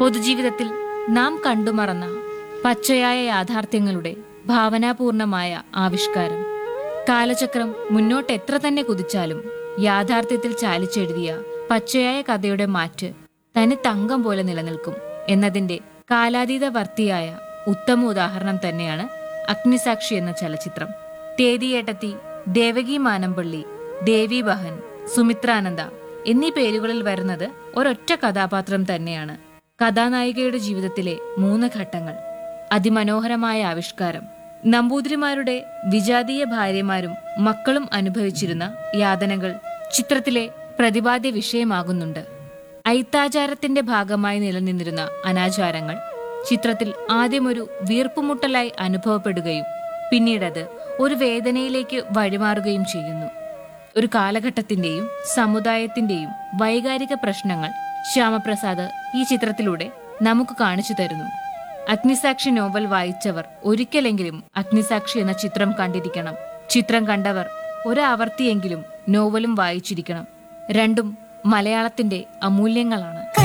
പൊതുജീവിതത്തിൽ നാം കണ്ടുമറന്ന പച്ചയായ യാഥാർത്ഥ്യങ്ങളുടെ ഭാവനാപൂർണമായ ആവിഷ്കാരം കാലചക്രം മുന്നോട്ട് എത്ര തന്നെ കുതിച്ചാലും യാഥാർത്ഥ്യത്തിൽ ചാലിച്ചെഴുതിയ പച്ചയായ കഥയുടെ മാറ്റ് തനി തങ്കം പോലെ നിലനിൽക്കും എന്നതിന്റെ കാലാതീതവർത്തിയായ ഉത്തമ ഉദാഹരണം തന്നെയാണ് അഗ്നിസാക്ഷി എന്ന ചലച്ചിത്രം തേതിയേട്ടത്തി ദേവകി മാനമ്പള്ളി ദേവി ബഹൻ സുമിത്രാനന്ദ എന്നീ പേരുകളിൽ വരുന്നത് ഒരൊറ്റ കഥാപാത്രം തന്നെയാണ് കഥാനായികയുടെ ജീവിതത്തിലെ മൂന്ന് ഘട്ടങ്ങൾ അതിമനോഹരമായ ആവിഷ്കാരം നമ്പൂതിരിമാരുടെ വിജാതീയ ഭാര്യമാരും മക്കളും അനുഭവിച്ചിരുന്ന യാതനകൾ ചിത്രത്തിലെ പ്രതിപാദ്യ വിഷയമാകുന്നുണ്ട് ഐത്താചാരത്തിന്റെ ഭാഗമായി നിലനിന്നിരുന്ന അനാചാരങ്ങൾ ചിത്രത്തിൽ ആദ്യമൊരു വീർപ്പുമുട്ടലായി അനുഭവപ്പെടുകയും പിന്നീടത് ഒരു വേദനയിലേക്ക് വഴിമാറുകയും ചെയ്യുന്നു ഒരു കാലഘട്ടത്തിന്റെയും സമുദായത്തിന്റെയും വൈകാരിക പ്രശ്നങ്ങൾ ശ്യാമപ്രസാദ് ഈ ചിത്രത്തിലൂടെ നമുക്ക് കാണിച്ചു തരുന്നു അഗ്നിസാക്ഷി നോവൽ വായിച്ചവർ ഒരിക്കലെങ്കിലും അഗ്നിസാക്ഷി എന്ന ചിത്രം കണ്ടിരിക്കണം ചിത്രം കണ്ടവർ ഒരാവർത്തിയെങ്കിലും നോവലും വായിച്ചിരിക്കണം രണ്ടും മലയാളത്തിന്റെ അമൂല്യങ്ങളാണ്